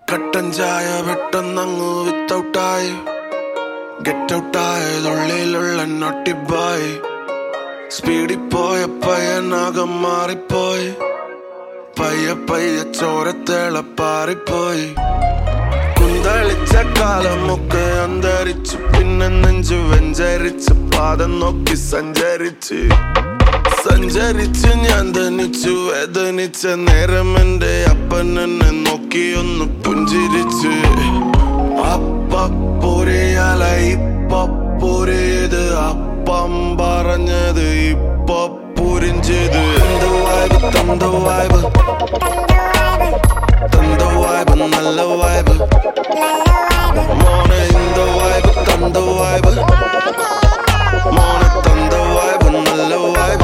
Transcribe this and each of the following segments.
കട്ടൻ ചായ പെട്ടെന്നങ്ങ് വിത്തൗട്ടായി ഗെറ്റ് ഔട്ടായതുള്ളിലുള്ള നൊട്ടിബായ് സ്പീഡിൽ പോയ പയ്യനാകം മാറിപ്പോയി പയ്യ പയ്യ ചോരത്തേളപ്പാറിപ്പോയി കുന്തളിച്ച കാലമൊക്കെ അന്തരിച്ചു പിന്നെ നെഞ്ചു വെഞ്ചരിച്ച് പാദം നോക്കി സഞ്ചരിച്ച് സഞ്ചരിച്ച് ഞാൻ ധനിച്ചു വേദനിച്ച നേരം എന്റെ അപ്പൻ എന്നെ നോക്കി ഒന്ന് പുഞ്ചിരിച്ച് അപ്പൂരയാല ഇപ്പൊ പൂരേത് അപ്പം പറഞ്ഞത് ഇപ്പൊ പുരിഞ്ചത് എന്ത് വായ്പ് തന്ത വായ്പ് തന്ത വായ്പ് നല്ല വായ്പ് മോനെ ഇന്ത വായ്പ് തന്ത വായ്പ് മോനെ തന്ത വായ്പ് നല്ല വായ്പ്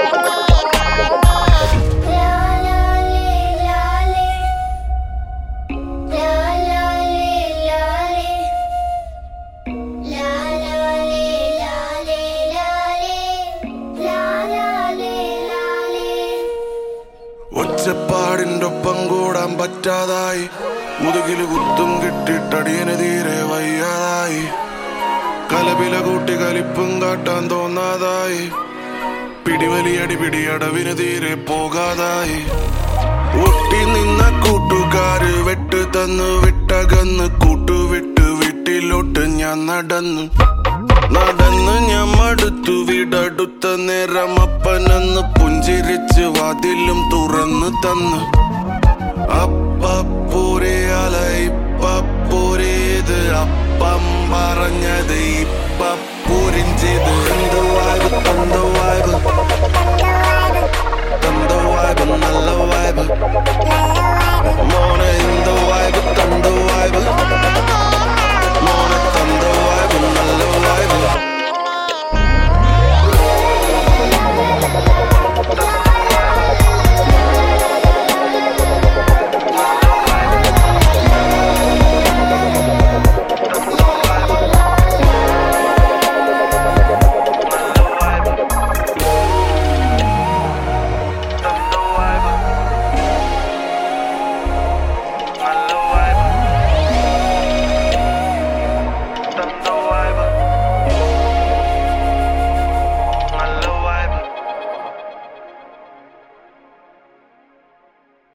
ഒച്ചപ്പാടിന്റെ ഒപ്പം കൂടാൻ പറ്റാതായി മുതുകില് കുത്തും കിട്ടിട്ടടിയന് തീരെ വയ്യാതായി കലപില കൂട്ടി കലിപ്പും കാട്ടാൻ തോന്നാതായി പിടിവലിയടി പിടിയടവിന് തീരെ പോകാതായി ഒട്ടി നിന്ന കൂട്ടുകാര് വെട്ട് തന്നു വിട്ടകന്ന് കൂട്ടുവിട്ട് വീട്ടിലോട്ട് ഞാൻ നടന്നു നടന്ന് ഞാൻ മടുത്തു വീടടുത്ത നേരം അപ്പനെന്ന് പുഞ്ചിരിച്ച് വാതിലും തുറന്നു തന്നു അപ്പൂരയാല ഇപ്പൂരേത് അപ്പം പറഞ്ഞത് ഇപ്പ പൂരിഞ്ചത് എന്ത് വായ്പ് തന്ത വായ്പ് തന്ത വായ്പ് നല്ല വായ്പ് മോനെ